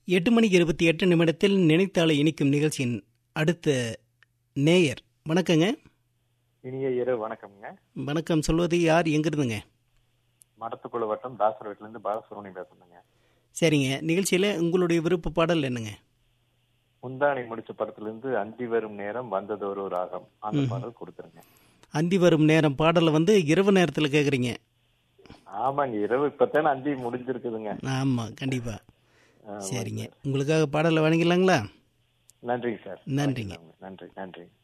எட்டு மணிக்கு இருபத்தி எட்டு நிமிடத்தில் நினைத்தாலே இனிக்கும் நிகழ்ச்சியின் அடுத்த நேயர் வணக்கங்க இனிய இரவு வணக்கம்ங்க வணக்கம் சொல்வது யார் எங்கிருந்துங்க மடத்துக்குள்ள வட்டம் தாசர் வீட்டுல இருந்து பாலசுப்ரமணியம் பேசுறேங்க சரிங்க நிகழ்ச்சியில் உங்களுடைய விருப்ப பாடல் என்னங்க முந்தானை முடிச்ச படத்துல இருந்து அந்தி வரும் நேரம் வந்ததொரு ராகம் அந்த பாடல் கொடுத்துருங்க அந்தி வரும் நேரம் பாடலை வந்து இரவு நேரத்தில் கேட்குறீங்க ஆமாங்க இரவு இப்பத்தானே அந்தி முடிஞ்சிருக்குதுங்க ஆமாம் கண்டிப்பாக ஆமாங்க சரிங்க உங்களுக்காக பாடலை வழங்கிடலாங்களா நன்றிங்க சார் நன்றிங்க நன்றி நன்றி